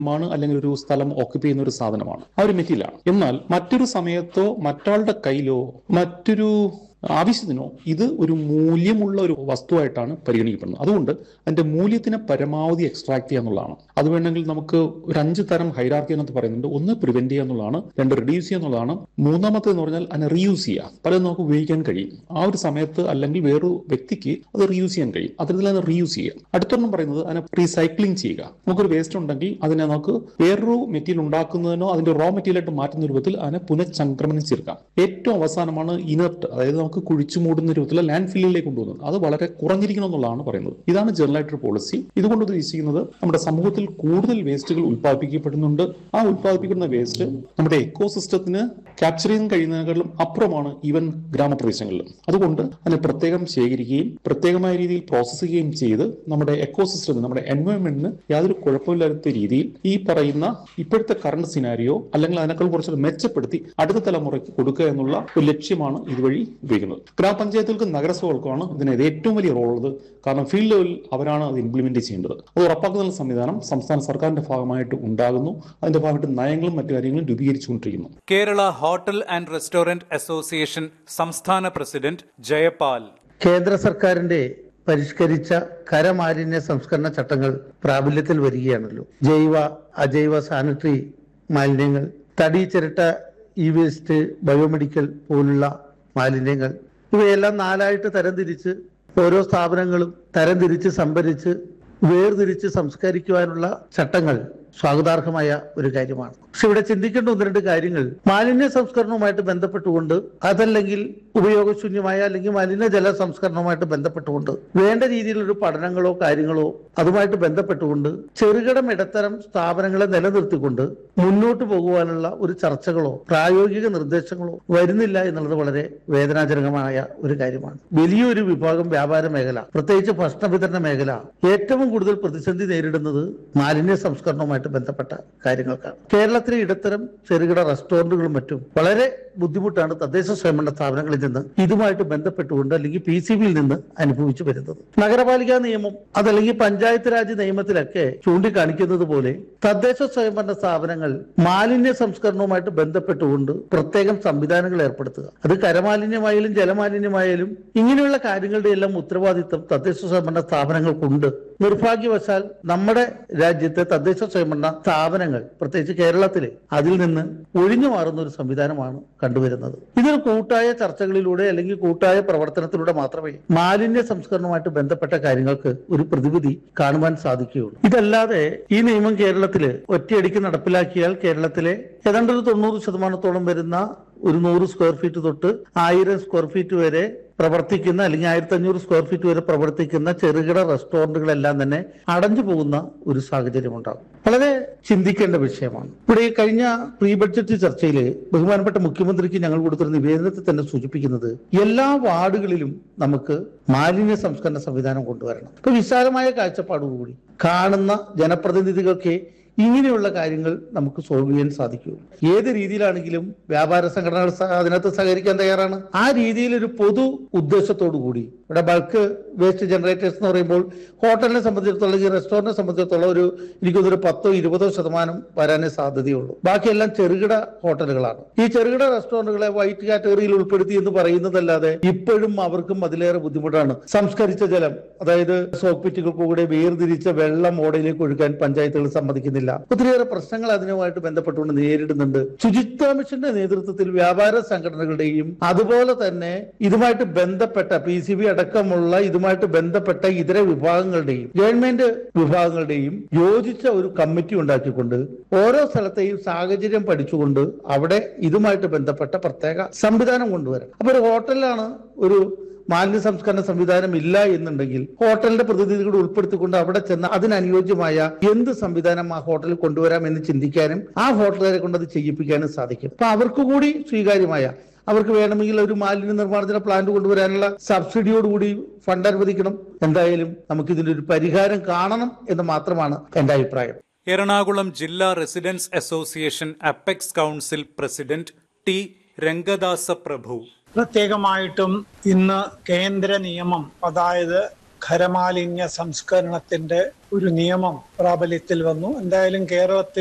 മാണ് അല്ലെങ്കിൽ ഒരു സ്ഥലം ഓക്യുപ്പൈ ചെയ്യുന്ന ഒരു സാധനമാണ് ആ ഒരു മെറ്റീരിയലാണ് എന്നാൽ മറ്റൊരു സമയത്തോ മറ്റൊരാളുടെ കയ്യിലോ മറ്റൊരു ആവശ്യത്തിനോ ഇത് ഒരു മൂല്യമുള്ള ഒരു വസ്തുവായിട്ടാണ് പരിഗണിക്കപ്പെടുന്നത് അതുകൊണ്ട് അതിന്റെ മൂല്യത്തിനെ പരമാവധി എക്സ്ട്രാക്ട് ചെയ്യുക എന്നുള്ളതാണ് അത് വേണമെങ്കിൽ നമുക്ക് ഒരു അഞ്ച് തരം ഹൈറാർക്കി എന്നൊക്കെ പറയുന്നുണ്ട് ഒന്ന് പ്രിവെന്റ് ചെയ്യുക എന്നുള്ളതാണ് രണ്ട് റിഡ്യൂസ് ചെയ്യുക എന്നുള്ളതാണ് മൂന്നാമത്തെ എന്ന് പറഞ്ഞാൽ അതിനെ റീയൂസ് ചെയ്യുക പലതും നമുക്ക് ഉപയോഗിക്കാൻ കഴിയും ആ ഒരു സമയത്ത് അല്ലെങ്കിൽ വേറൊരു വ്യക്തിക്ക് അത് റീയൂസ് ചെയ്യാൻ കഴിയും അത്തരത്തിൽ അതിനെ റീയൂസ് ചെയ്യുക അടുത്തൊരെണ്ണം പറയുന്നത് അതിനെ റീസൈക്ലിംഗ് ചെയ്യുക നമുക്കൊരു വേസ്റ്റ് ഉണ്ടെങ്കിൽ അതിനെ നമുക്ക് വേറൊരു മെറ്റീരിയൽ ഉണ്ടാക്കുന്നതിനോ അതിന്റെ റോ മെറ്റീരിയലായിട്ട് മാറ്റുന്ന രൂപത്തിൽ അതിനെ പുനഃചംക്രമണം ചേർക്കാം ഏറ്റവും അവസാനമാണ് ഇനർട്ട് അതായത് നമുക്ക് കുഴിച്ചു മൂടുന്ന രൂപത്തിലുള്ള ലാൻഡ് ഫില്ലിലേക്ക് കൊണ്ടുവന്നത് അത് വളരെ കുറഞ്ഞിരിക്കണം എന്നുള്ളതാണ് പറയുന്നത് ഇതാണ് ജനറൽ ആയിട്ടൊരു പോളിസി ഇതുകൊണ്ട് ഉദ്ദേശിക്കുന്നത് നമ്മുടെ സമൂഹത്തിൽ കൂടുതൽ വേസ്റ്റുകൾ ഉത്പാദിപ്പിക്കപ്പെടുന്നുണ്ട് ആ ഉത്പാദിപ്പിക്കുന്ന വേസ്റ്റ് നമ്മുടെ എക്കോ സിസ്റ്റത്തിന് ക്യാപ്ചർ ചെയ്യാൻ കഴിയുന്നതിനേക്കാളും അപ്പുറമാണ് ഈവൻ ഗ്രാമപ്രദേശങ്ങളിലും അതുകൊണ്ട് അതിനെ പ്രത്യേകം ശേഖരിക്കുകയും പ്രത്യേകമായ രീതിയിൽ പ്രോസസ് ചെയ്യുകയും ചെയ്ത് നമ്മുടെ എക്കോ സിസ്റ്റത്തിന് നമ്മുടെ എൻവയോൺമെന്റിന് യാതൊരു കുഴപ്പമില്ലാത്ത രീതിയിൽ ഈ പറയുന്ന ഇപ്പോഴത്തെ കറണ്ട് സിനാരിയോ അല്ലെങ്കിൽ അതിനേക്കാൾ കുറച്ചുകൂടി മെച്ചപ്പെടുത്തി അടുത്ത തലമുറയ്ക്ക് കൊടുക്കുക എന്നുള്ള ഒരു ലക്ഷ്യമാണ് ഇതുവഴി ഉപയോഗിക്കുന്നത് ഗ്രാമപഞ്ചായത്തുകൾക്കും നഗരസഭകൾക്കുമാണ് ഇതിന് ഏറ്റവും വലിയ റോൾ ഉള്ളത് കാരണം ഫീൽഡ് ലെവലിൽ അവരാണ് അത് ഇംപ്ലിമെന്റ് ചെയ്യേണ്ടത് അത് ഉറപ്പാക്കുന്ന സംവിധാനം സംസ്ഥാന സർക്കാരിന്റെ ഭാഗമായിട്ട് ഉണ്ടാകുന്നു അതിന്റെ ഭാഗമായിട്ട് നയങ്ങളും മറ്റു കാര്യങ്ങളും രൂപീകരിച്ചുകൊണ്ടിരിക്കുന്നു Kerala hotel and restaurant association സംസ്ഥാന പ്രസിഡന്റ് ജയപാൽ കേന്ദ്ര സർക്കാരിന്റെ പരിഷ്കരിച്ച കരമാലിന്യ സംസ്കരണ ചട്ടങ്ങൾ പ്രാബല്യത്തിൽ വരികയാണല്ലോ ജൈവ അജൈവ സാനിറ്ററി മാലിന്യങ്ങൾ തടി ചിരട്ട ഇ വേസ്റ്റ് ബയോമെഡിക്കൽ പോലുള്ള മാലിന്യങ്ങൾ ഇവയെല്ലാം നാലായിട്ട് തരംതിരിച്ച് ഓരോ സ്ഥാപനങ്ങളും തരംതിരിച്ച് സംഭരിച്ച് വേർതിരിച്ച് സംസ്കരിക്കുവാനുള്ള ചട്ടങ്ങൾ സ്വാഗതാർഹമായ ഒരു കാര്യമാണ് പക്ഷെ ഇവിടെ ചിന്തിക്കേണ്ട ഒന്ന് രണ്ട് കാര്യങ്ങൾ മാലിന്യ സംസ്കരണവുമായിട്ട് ബന്ധപ്പെട്ടുകൊണ്ട് അതല്ലെങ്കിൽ ഉപയോഗശൂന്യമായ അല്ലെങ്കിൽ മലിനജല സംസ്കരണവുമായിട്ട് ബന്ധപ്പെട്ടുകൊണ്ട് വേണ്ട രീതിയിലൊരു പഠനങ്ങളോ കാര്യങ്ങളോ അതുമായിട്ട് ബന്ധപ്പെട്ടുകൊണ്ട് ചെറുകിടം ഇടത്തരം സ്ഥാപനങ്ങളെ നിലനിർത്തിക്കൊണ്ട് മുന്നോട്ട് പോകുവാനുള്ള ഒരു ചർച്ചകളോ പ്രായോഗിക നിർദ്ദേശങ്ങളോ വരുന്നില്ല എന്നുള്ളത് വളരെ വേദനാജനകമായ ഒരു കാര്യമാണ് വലിയൊരു വിഭാഗം വ്യാപാര മേഖല പ്രത്യേകിച്ച് ഭക്ഷണ വിതരണ മേഖല ഏറ്റവും കൂടുതൽ പ്രതിസന്ധി നേരിടുന്നത് മാലിന്യ സംസ്കരണവുമായിട്ട് ബന്ധപ്പെട്ട കാര്യങ്ങൾക്കാണ് കേരളത്തിലെ ഇടത്തരം ചെറുകിട റെസ്റ്റോറന്റുകളും മറ്റും വളരെ ബുദ്ധിമുട്ടാണ് തദ്ദേശ സ്വയംഭരണ സ്ഥാപനങ്ങളിൽ നിന്ന് ഇതുമായിട്ട് ബന്ധപ്പെട്ടുകൊണ്ട് അല്ലെങ്കിൽ പി സി ബിയിൽ നിന്ന് അനുഭവിച്ചു വരുന്നത് നഗരപാലികാ നിയമം അതല്ലെങ്കിൽ പഞ്ചായത്ത് രാജ് നിയമത്തിലൊക്കെ ചൂണ്ടിക്കാണിക്കുന്നത് പോലെ തദ്ദേശ സ്വയംഭരണ സ്ഥാപനങ്ങൾ മാലിന്യ സംസ്കരണവുമായിട്ട് ബന്ധപ്പെട്ടുകൊണ്ട് പ്രത്യേകം സംവിധാനങ്ങൾ ഏർപ്പെടുത്തുക അത് കരമാലിന്യമായാലും ജലമാലിന്യമായാലും ഇങ്ങനെയുള്ള കാര്യങ്ങളുടെ എല്ലാം ഉത്തരവാദിത്തം തദ്ദേശ സ്വയംഭരണ സ്ഥാപനങ്ങൾക്കുണ്ട് നിർഭാഗ്യവശാൽ നമ്മുടെ രാജ്യത്തെ തദ്ദേശ സ്വയംഭരണ സ്ഥാപനങ്ങൾ പ്രത്യേകിച്ച് കേരളത്തിലെ അതിൽ നിന്ന് ഒഴിഞ്ഞു മാറുന്ന ഒരു സംവിധാനമാണ് കണ്ടുവരുന്നത് ഇതൊരു കൂട്ടായ ചർച്ചകളിലൂടെ അല്ലെങ്കിൽ കൂട്ടായ പ്രവർത്തനത്തിലൂടെ മാത്രമേ മാലിന്യ സംസ്കരണവുമായിട്ട് ബന്ധപ്പെട്ട കാര്യങ്ങൾക്ക് ഒരു പ്രതിവിധി കാണുവാൻ സാധിക്കുകയുള്ളൂ ഇതല്ലാതെ ഈ നിയമം കേരളത്തില് ഒറ്റയടിക്ക് നടപ്പിലാക്കിയാൽ കേരളത്തിലെ ഏതാണ്ട് ഒരു തൊണ്ണൂറ് ശതമാനത്തോളം വരുന്ന ഒരു നൂറ് സ്ക്വയർ ഫീറ്റ് തൊട്ട് ആയിരം സ്ക്വയർ ഫീറ്റ് വരെ പ്രവർത്തിക്കുന്ന അല്ലെങ്കിൽ ആയിരത്തി അഞ്ഞൂറ് സ്ക്വയർ ഫീറ്റ് വരെ പ്രവർത്തിക്കുന്ന ചെറുകിട റെസ്റ്റോറന്റുകളെല്ലാം തന്നെ അടഞ്ഞു പോകുന്ന ഒരു സാഹചര്യം ഉണ്ടാകും വളരെ ചിന്തിക്കേണ്ട വിഷയമാണ് ഇവിടെ ഈ കഴിഞ്ഞ പ്രീ ബഡ്ജറ്റ് ചർച്ചയിൽ ബഹുമാനപ്പെട്ട മുഖ്യമന്ത്രിക്ക് ഞങ്ങൾ കൊടുത്തൊരു നിവേദനത്തിൽ തന്നെ സൂചിപ്പിക്കുന്നത് എല്ലാ വാർഡുകളിലും നമുക്ക് മാലിന്യ സംസ്കരണ സംവിധാനം കൊണ്ടുവരണം ഇപ്പൊ വിശാലമായ കാഴ്ചപ്പാടോടുകൂടി കാണുന്ന ജനപ്രതിനിധികൾക്ക് ഇങ്ങനെയുള്ള കാര്യങ്ങൾ നമുക്ക് സോൾവ് ചെയ്യാൻ സാധിക്കൂ ഏത് രീതിയിലാണെങ്കിലും വ്യാപാര സംഘടനകൾ സഹ- അതിനകത്ത് സഹകരിക്കാൻ തയ്യാറാണ് ആ രീതിയിൽ ഒരു പൊതു ഉദ്ദേശത്തോടു കൂടി ഇവിടെ ബൾക്ക് വേസ്റ്റ് ജനറേറ്റേഴ്സ് എന്ന് പറയുമ്പോൾ ഹോട്ടലിനെ സംബന്ധിച്ചിടത്തോളം ഈ റെസ്റ്റോറന്റിനെ സംബന്ധിച്ചിടത്തോളം ഒരു എനിക്കൊന്നൊരു പത്തോ ഇരുപതോ ശതമാനം വരാനേ സാധ്യതയുള്ളൂ ബാക്കിയെല്ലാം ചെറുകിട ഹോട്ടലുകളാണ് ഈ ചെറുകിട റെസ്റ്റോറന്റുകളെ വൈറ്റ് കാറ്റഗറിയിൽ ഉൾപ്പെടുത്തി എന്ന് പറയുന്നതല്ലാതെ ഇപ്പോഴും അവർക്കും അതിലേറെ ബുദ്ധിമുട്ടാണ് സംസ്കരിച്ച ജലം അതായത് സോക്ക് പിറ്റുകൾക്ക് കൂടെ വേർതിരിച്ച വെള്ളം ഓടയിലേക്ക് ഒഴുകാൻ പഞ്ചായത്തുകൾ സമ്മതിക്കുന്നില്ല ഒത്തിരിയേറെ പ്രശ്നങ്ങൾ അതിനുമായിട്ട് ബന്ധപ്പെട്ടുകൊണ്ട് നേരിടുന്നുണ്ട് ശുചിത്വ മിഷന്റെ നേതൃത്വത്തിൽ വ്യാപാര സംഘടനകളുടെയും അതുപോലെ തന്നെ ഇതുമായിട്ട് ബന്ധപ്പെട്ട പി സി ബി അടക്കമുള്ള ഇതുമായിട്ട് ബന്ധപ്പെട്ട ഇതര വിഭാഗങ്ങളുടെയും ഗവൺമെന്റ് വിഭാഗങ്ങളുടെയും യോജിച്ച ഒരു കമ്മിറ്റി ഉണ്ടാക്കിക്കൊണ്ട് ഓരോ സ്ഥലത്തെയും സാഹചര്യം പഠിച്ചുകൊണ്ട് അവിടെ ഇതുമായിട്ട് ബന്ധപ്പെട്ട പ്രത്യേക സംവിധാനം കൊണ്ടുവരണം അപ്പൊ ഒരു ഹോട്ടലിലാണ് ഒരു മാലിന്യ സംസ്കരണ സംവിധാനം ഇല്ല എന്നുണ്ടെങ്കിൽ ഹോട്ടലിന്റെ പ്രതിനിധികളെ ഉൾപ്പെടുത്തിക്കൊണ്ട് അവിടെ ചെന്ന് അതിനനുയോജ്യമായ എന്ത് സംവിധാനം ആ ഹോട്ടലിൽ കൊണ്ടുവരാം എന്ന് ചിന്തിക്കാനും ആ ഹോട്ടലുകാരെ കൊണ്ട് അത് ചെയ്യിപ്പിക്കാനും സാധിക്കും അപ്പൊ അവർക്ക് കൂടി സ്വീകാര്യമായ അവർക്ക് വേണമെങ്കിൽ ഒരു മാലിന്യ നിർമ്മാർജ്ജന പ്ലാന്റ് കൊണ്ടുവരാനുള്ള സബ്സിഡിയോടുകൂടി ഫണ്ട് അനുവദിക്കണം എന്തായാലും നമുക്ക് ഇതിന്റെ ഒരു പരിഹാരം കാണണം എന്ന് മാത്രമാണ് എന്റെ അഭിപ്രായം എറണാകുളം ജില്ലാ residents association apex council president T Rangadasa Prabhu പ്രത്യേകമായിട്ടും ഇന്ന് കേന്ദ്ര നിയമം അതായത് ഖരമാലിന്യ സംസ്കരണത്തിന്റെ ഒരു നിയമം പ്രാബല്യത്തിൽ വന്നു എന്തായാലും കേരളത്തിൽ